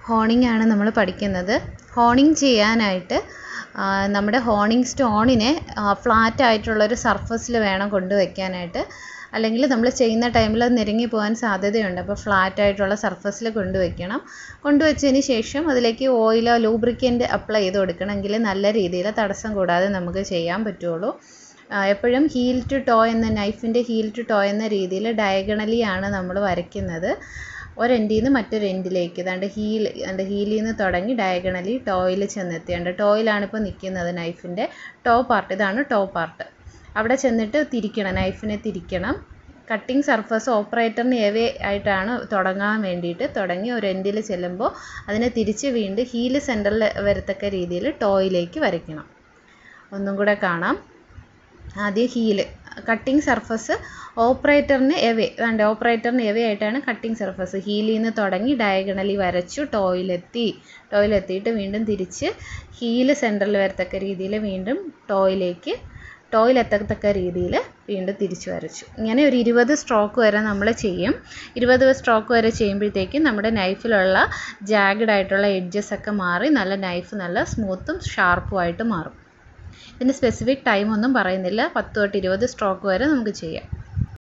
honing ആണ് നമ്മൾ പഠിക്കുന്നത് ഹോണിംഗ് ചെയ്യാനായിട്ട് ആ, നമ്മുടെ ഹോണിംഗ് സ്റ്റോണിനെ ഫ്ലാറ്റ് ആയിട്ടുള്ളൊരു സർഫസിൽ വേണം കൊണ്ടുവയ്ക്കാനായിട്ട് അല്ലെങ്കിൽ നമ്മൾ ചെയ്യുന്ന ടൈമിൽ അത് നിരങ്ങി പോകാൻ സാധ്യതയുണ്ട് അപ്പോൾ ഫ്ലാറ്റ് ആയിട്ടുള്ള സർഫസിൽ കൊണ്ടുവയ്ക്കണം കൊണ്ടുവച്ചതിന് ശേഷം അതിലേക്ക് ഓയിലോ ലൂബ്രിക്കൻ്റ് അപ്ലൈ ചെയ്ത് കൊടുക്കണമെങ്കിൽ നല്ല രീതിയിൽ തടസ്സം കൂടാതെ നമുക്ക് ചെയ്യാൻ പറ്റുള്ളൂ ആ, എപ്പോഴും ഹീൽ ടു ടോ എന്ന നൈഫിൻ്റെ ഹീൽ ടു ടോ എന്ന രീതിയിൽ ഡയഗണലി ആണ് നമ്മൾ വരയ്ക്കുന്നത് ഒരെൻഡിൽ നിന്ന് മറ്റൊരു എൻഡിലേക്ക് ദാണ്ട് ഹീൽ ദാണ്ട് ഹീലിൽ നിന്ന് തുടങ്ങി ഡയഗണലി ടോയിൽ ചെന്നെത്തി ദാണ്ട് ടോയിലാണ് ഇപ്പോൾ നിൽക്കുന്നത് നൈഫിൻ്റെ ടോ പാർട്ട് ഇതാണ് ടോ പാർട്ട് അവിടെ ചെന്നിട്ട് തിരിക്കണം നൈഫിനെ തിരിക്കണം കട്ടിംഗ് സർഫസ് ഓപ്പറേറ്ററിന് എവേ ആയിട്ടാണ് തുടങ്ങാൻ വേണ്ടിയിട്ട് തുടങ്ങി ഒരു എൻഡിൽ ചെല്ലുമ്പോൾ അതിനെ തിരിച്ച് വീണ്ടും ഹീല് സെൻറ്ററിൽ വരത്തക്ക രീതിയിൽ ടോയിലേക്ക് വരയ്ക്കണം ഒന്നും കൂടെ കാണാം ആദ്യം ഹീല് കട്ടിംഗ് സർഫസ് ഓപ്പറേറ്ററിന് എവേ വേണ്ട ഓപ്പറേറ്ററിന് എവേ ആയിട്ടാണ് കട്ടിംഗ് സർഫസ് ഹീലിൽ നിന്ന് തുടങ്ങി ഡയഗണലി വരച്ചു ടോയിലെത്തി ടോയിലെത്തിയിട്ട് വീണ്ടും തിരിച്ച് ഹീല് സെൻറ്ററിൽ വരത്തക്ക രീതിയിൽ വീണ്ടും ടോയിലേക്ക് ടോയിലെത്തത്തക്ക രീതിയിൽ വീണ്ടും തിരിച്ചു വരച്ചു ഇങ്ങനെ ഒരു ഇരുപത് സ്ട്രോക്ക് വരെ നമ്മൾ ചെയ്യും ഇരുപത് സ്ട്രോക്ക് വരെ ചെയ്യുമ്പോഴത്തേക്കും നമ്മുടെ നൈഫിലുള്ള ജാഗഡ് ആയിട്ടുള്ള എഡ്ജസ് ഒക്കെ മാറി നല്ല നൈഫ് നല്ല സ്മൂത്തും ഷാർപ്പും ആയിട്ട് മാറും ഇതിന് സ്പെസിഫിക് ടൈം ഒന്നും പറയുന്നില്ല പത്ത് തൊട്ട് ഇരുപത് സ്ട്രോക്ക് വരെ നമുക്ക് ചെയ്യാം